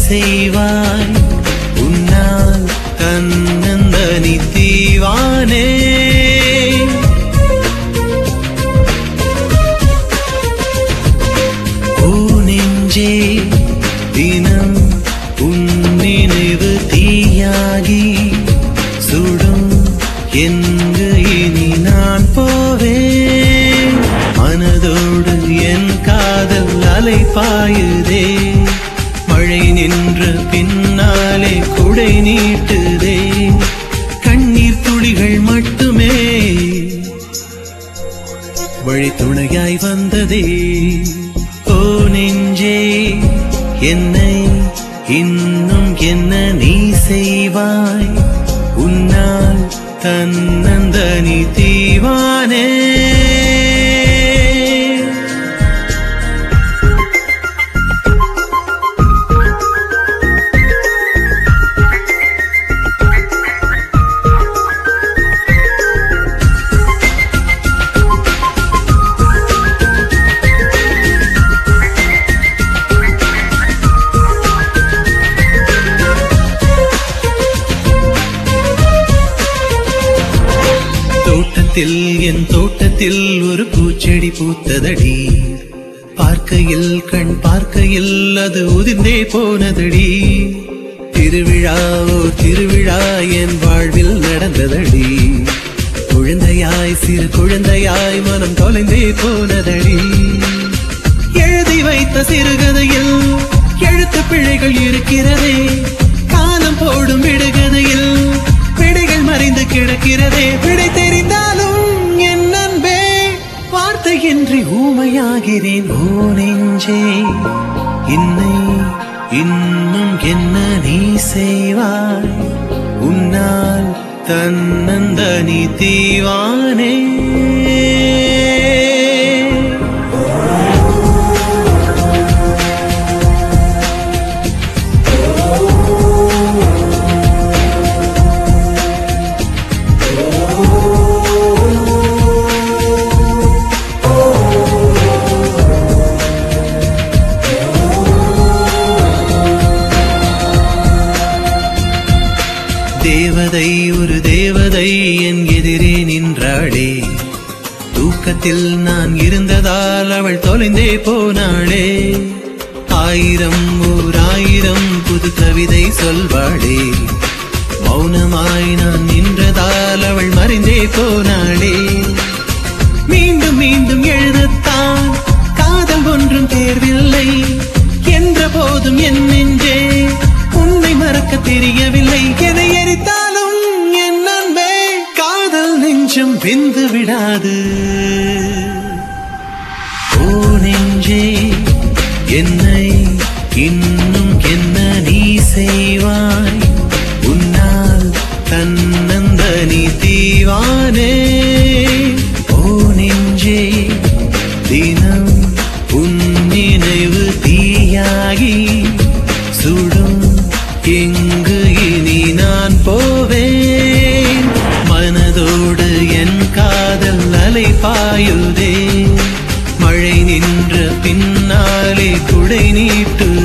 செய்வாய் உன்னால் தன்னந்தனி தீவானே ஓ நெஞ்சே தினம் உன் நினைவு தீயாகி சுடும் என்று இனி நான் போவேன் மனதோடு என் காதல் அலை பாயுதே மழை நின்ற பின்னாலே குடை நீட்டுதே கண்ணீர் துளிகள் மட்டுமே வழி துணையாய் வந்ததே ஓ நெஞ்சே என்னை இன்னும் என்ன நீ செய்வாய் உன்னால் தன்னந்தனி தீவானே தோட்டத்தில் என் தோட்டத்தில் ஒரு பூச்செடி பூத்ததடி பார்க்கையில் கண் பார்க்கையில் அது உதிர்ந்தே போனதடி திருவிழா ஓ திருவிழா என் வாழ்வில் நடந்ததடி குழந்தையாய் சிறு குழந்தையாய் மனம் தொலைந்தே போனதடி எழுதி வைத்த சிறுகதையில் எழுத்து பிழைகள் இருக்கிறதே காலம் போடும் விடுகதையில் விடைகள் மறைந்து கிடக்கிறதே விடை தெரிந்தாலும் என் அன்பே வார்த்தையின்றி ஊமையாகிறேன் ஓ நெஞ்சே என்னை இன்னும் என்ன நீ செய்வாய் உன்னால் தன்னந்தனி தீவானே தேவதை ஒரு தேவதை என் எதிரே நின்றாளே தூக்கத்தில் நான் இருந்ததால் அவள் தொலைந்தே போனாளே ஆயிரம் ஓர் ஆயிரம் புது கவிதை சொல்வாளே மௌனமாய் நான் நின்றதால் அவள் மறைந்தே போனாளே மீண்டும் மீண்டும் எழுதத்தான் காதல் ஒன்றும் தேர்வில்லை என்ற போதும் என் நெஞ்சே உன்னை மறக்க தெரியவில்லை என எரித்தாலும் என் அன்பே காதல் நெஞ்சம் வெந்து விடாது ஓ நெஞ்சே என்னை இன்னும் என்ன நீ செய்வாய் உன்னால் தன்னந்தனி தீவானே ஓ நெஞ்சே தினம் உன் நினைவு தீயாகி சுடும் எங்கு இனி நான் போவேன் மனதோடு என் காதல் அலை பாயுதே மழை நின்ற பின்னாலே குடை நீட்டு